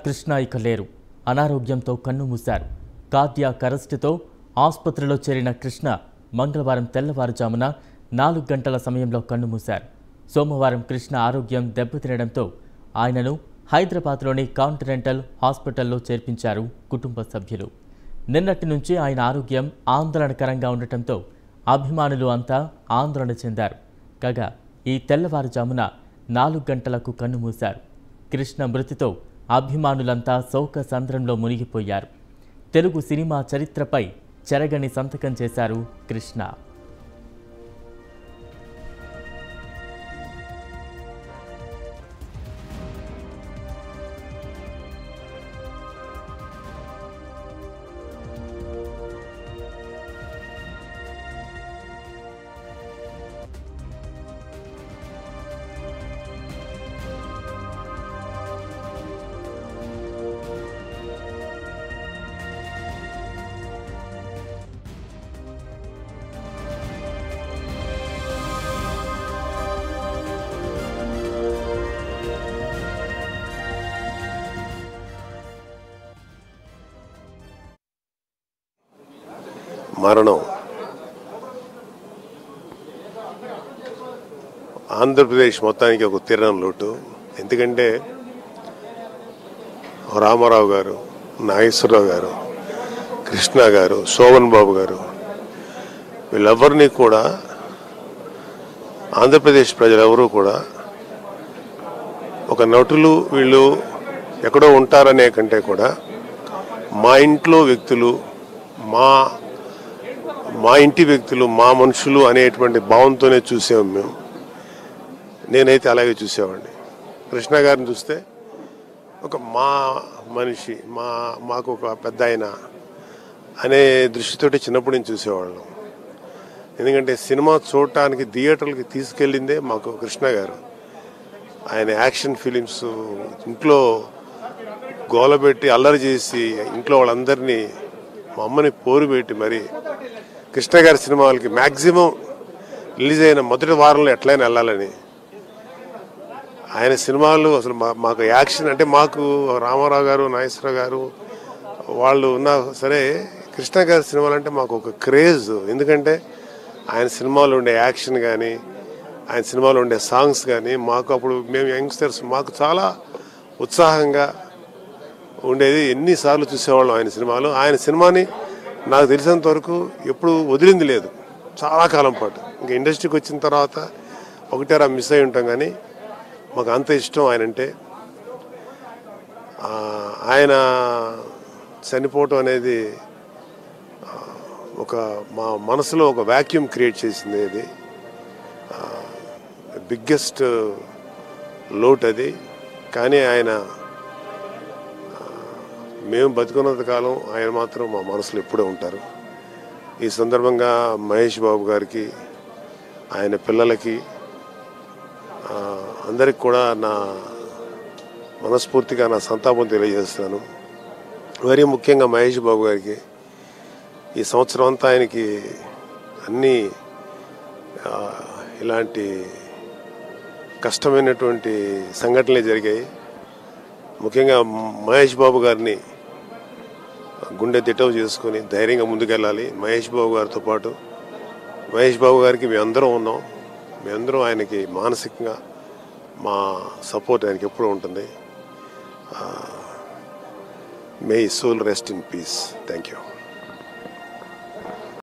కృష్ణ ఇక లేరు అనారోగ్యంతో కన్ను మూశారు కార్డియాక్ అరెస్టుతో ఆసుపత్రిలో చేరిన కృష్ణ మంగళవారం తెల్లవారుజామున నాలుగు గంటల సమయంలో కన్ను మూశారు సోమవారం కృష్ణ ఆరోగ్యం దెబ్బతినడంతో ఆయనను హైదరాబాద్లోని కాంటినెంటల్ హాస్పిటల్లో చేర్పించారు కుటుంబ సభ్యులు నిన్నటి నుంచి ఆయన ఆరోగ్యం ఆందోళనకరంగా ఉండటంతో అభిమానులు అంతా ఆందోళన చెందారు కాగా ఈ తెల్లవారుజామున నాలుగు గంటలకు కన్నుమూశారు కృష్ణ మృతితో అభిమానులంతా శోక సంద్రంలో మునిగిపోయారు తెలుగు సినిమా చరిత్రపై చెరగని సంతకం చేశారు కృష్ణ మరణం ఆంధ్రప్రదేశ్ మొత్తానికి ఒక తీరని లోటు ఎందుకంటే రామారావు గారు నాగేశ్వరరావు గారు కృష్ణ గారు శోభన్ బాబు గారు వీళ్ళెవరిని కూడా ఆంధ్రప్రదేశ్ ప్రజలెవరూ కూడా ఒక నటులు వీళ్ళు ఎక్కడో ఉంటారనే కంటే కూడా మా ఇంట్లో వ్యక్తులు మా మా ఇంటి వ్యక్తులు మా మనుషులు అనేటువంటి భావంతోనే చూసాము మేము నేనైతే అలాగే చూసేవాడిని కృష్ణ గారిని చూస్తే ఒక మా మనిషి మా మాకు ఒక పెద్ద ఆయన అనే దృష్టితోటి చిన్నప్పటి నుంచి చూసేవాళ్ళం ఎందుకంటే సినిమా చూడటానికి థియేటర్లకి తీసుకెళ్ళిందే మాకు కృష్ణ గారు ఆయన యాక్షన్ ఫిలిమ్స్ ఇంట్లో గోలబెట్టి అల్లరి చేసి ఇంట్లో వాళ్ళందరినీ మా అమ్మని పోరు పెట్టి మరి కృష్ణ గారి సినిమాలకి మ్యాక్సిమం రిలీజ్ అయిన మొదటి వారంలో ఎట్లయినా వెళ్ళాలని ఆయన సినిమాలు అసలు మా- మాకు యాక్షన్ అంటే మాకు రామారావు గారు నాగేశ్వరరావు గారు వాళ్ళు ఉన్నా సరే కృష్ణ గారి సినిమాలు అంటే మాకు ఒక క్రేజ్ ఎందుకంటే ఆయన సినిమాలో ఉండే యాక్షన్ కానీ ఆయన సినిమాలో ఉండే సాంగ్స్ కానీ మాకు అప్పుడు మేము యంగ్స్టర్స్ మాకు చాలా ఉత్సాహంగా ఉండేది ఎన్నిసార్లు చూసేవాళ్ళం ఆయన సినిమాలు ఆయన సినిమాని నాకు తెలిసినంత వరకు ఎప్పుడు వదిలింది లేదు చాలా కాలం పాటు ఇంకా ఇండస్ట్రీకి వచ్చిన తర్వాత ఒకటేరా మిస్ అయి ఉంటాం కానీ మాకు అంత ఇష్టం ఆయన అంటే ఆ, ఆయన చనిపోవటం అనేది ఆ, ఒక మా మనసులో ఒక వాక్యూమ్ క్రియేట్ చేసింది అది బిగ్గెస్ట్ లోట్ అది కానీ ఆయన మేము బతుకున్నంత కాలం ఆయన మాత్రం మా మనసులో ఎప్పుడూ ఉంటారు ఈ సందర్భంగా మహేష్ బాబు గారికి ఆయన పిల్లలకి ఆ, అందరికి కూడా నా మనస్ఫూర్తిగా నా సంతాపం తెలియజేస్తున్నాను మరీ ముఖ్యంగా మహేష్ బాబు గారికి ఈ సంవత్సరం అంతా ఆయనకి అన్ని ఆ, ఇలాంటి కష్టమైనటువంటి సంఘటనలే జరిగాయి ముఖ్యంగా మహేష్ బాబు గారిని గుండె దిట్టవు చేసుకొని ధైర్యంగా ముందుకెళ్ళాలి మహేష్ బాబు గారితో పాటు మహేష్ బాబు గారికి మేమందరం ఉన్నాం మేమందరం ఆయనకి మానసికంగా మా సపోర్ట్ ఆయనకి ఎప్పుడూ ఉంటుంది may soul rest in peace thank you